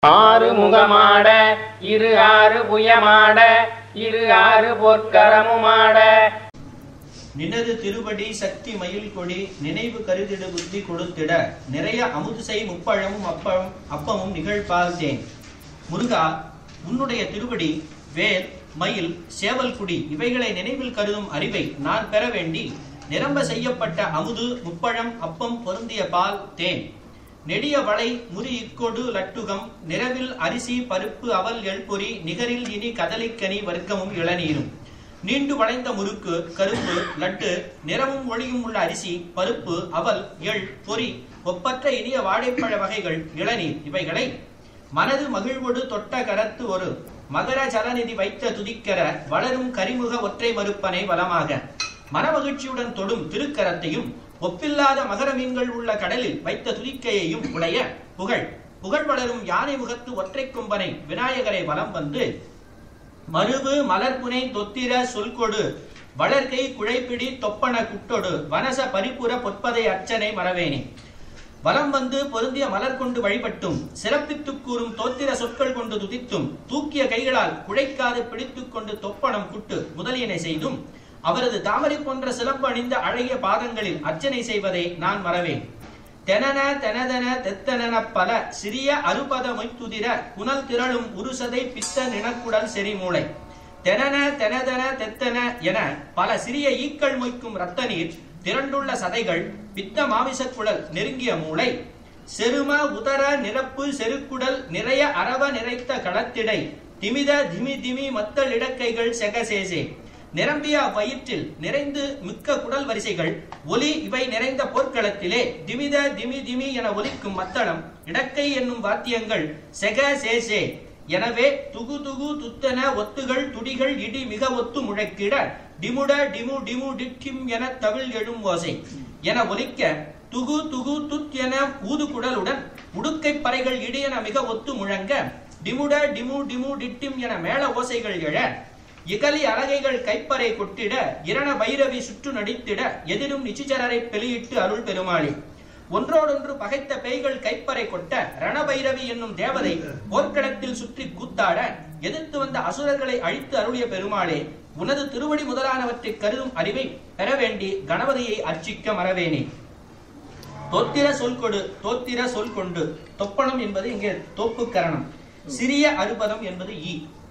ஆறு முகமாட இரு ஆறு புயமாட இரு ஆறு பொற்கரமுமாட நினது திருவடி சக்தி மயில் கொடி நினைவு கருதிட புத்தி கொடுத்திட நிறைய அமுதுசை முப்பழமும் அப்பமும் அப்பமும் நிகழ்பார்த்தேன் முருகா உன்னுடைய திருவடி வேல் மயில் சேவல்குடி இவைகளை நினைவில் கருதும் அறிவை நான் பெற வேண்டி நிரம்ப செய்யப்பட்ட அமுது முப்பழம் அப்பம் பொருந்திய பால் தேன் நெடிய வளை முறி இக்கொடு லட்டுகம் நிறவில் அரிசி பருப்பு அவல் எள்பொரி நிகரில் இனி கதலிக்கனி வர்க்கமும் இளநீரும் நீண்டு வளைந்த முறுக்கு கரும்பு லட்டு நிறமும் ஒளியும் உள்ள அரிசி பருப்பு அவல் எள் பொரி ஒப்பற்ற இனிய வாழைப்பழ வகைகள் இளநீர் இவைகளை மனது மகிழ்வோடு தொட்ட கரத்து ஒரு மகர சலநிதி வைத்த துதிக்கர வளரும் கரிமுக ஒற்றை மறுப்பனை வளமாக மனமகிழ்ச்சியுடன் தொடும் திருக்கரத்தையும் ஒப்பில்லாத மகர மீன்கள் உள்ள கடலில் வைத்த துதிக்கையையும் உடைய புகழ் புகழ் வளரும் யானை முகத்து ஒற்றை கொம்பனை விநாயகரை வலம் வந்து மருவு மலர்புனை தொத்திர சொல்கொடு வளர்கை குழைப்பிடி தொப்பன குட்டொடு வனச பரிபுர பொற்பதை அர்ச்சனை மறவேனே வலம் வந்து பொருந்திய மலர் கொண்டு வழிபட்டும் சிறப்பித்துக் கூறும் தோத்திர சொற்கள் கொண்டு துதித்தும் தூக்கிய கைகளால் குழைக்காது பிடித்துக் கொண்டு தொப்பனம் குட்டு முதலியனை செய்தும் அவரது தாமரை போன்ற சிலம்பு அணிந்த அழகிய பாதங்களில் அர்ச்சனை செய்வதை நான் மறவேன் தெனன தெனதென தெத்தனென பல சிறிய அறுபத மொய்த்துதிர குணல் திரளும் உருசதை பித்த நினக்குடல் செறிமூளை தெனன தெனதென தெத்தன என பல சிறிய ஈக்கள் மொய்க்கும் இரத்த நீர் திரண்டுள்ள சதைகள் பித்த மாமிசக் குழல் நெருங்கிய மூளை செரும உதர நிரப்பு செருக்குடல் நிறைய அரவ நிறைத்த களத்திடை திமித திமி திமி மத்தல் இடக்கைகள் செகசேசே நிரம்பிய வயிற்றில் நிறைந்து மிக்க குடல் வரிசைகள் ஒலி இவை நிறைந்த போர்க்களத்திலே திமித திமி திமி என ஒலிக்கும் மத்தளம் இடக்கை என்னும் வாத்தியங்கள் செக சேசே எனவே துகு துகு துத்தன ஒத்துகள் துடிகள் இடி மிக ஒத்து முழக்கிட டிமுட டிமு டிமு டிட்டிம் என தவில் எழும் ஓசை என ஒலிக்க துகு துகு துத் என ஊதுகுடலுடன் உடுக்கை பறைகள் இடியென மிக ஒத்து முழங்க டிமுட டிமு டிமு டிட்டிம் என மேள ஓசைகள் எழ இகலி அலகைகள் கைப்பறை கொட்டிட இரண பைரவி சுற்று நடித்திட எதிரும் நிச்சிச்சரரை பெலியிட்டு அருள் பெருமாளி ஒன்றோடொன்று பகைத்த பேய்கள் கைப்பறை கொட்ட ரணபைரவி என்னும் தேவதை போர்க்களத்தில் சுற்றி கூத்தாட எதிர்த்து வந்த அசுரர்களை அழித்து அருளிய பெருமாளே உனது திருவடி முதலானவற்றை கருதும் அறிவை பெற வேண்டி கணபதியை அர்ச்சிக்க மறவேனே தோத்திர சொல் கொடு தோத்திர சொல் கொண்டு தொப்பனம் என்பது இங்கே தோப்பு கரணம் சிறிய அறுபதம் என்பது ஈ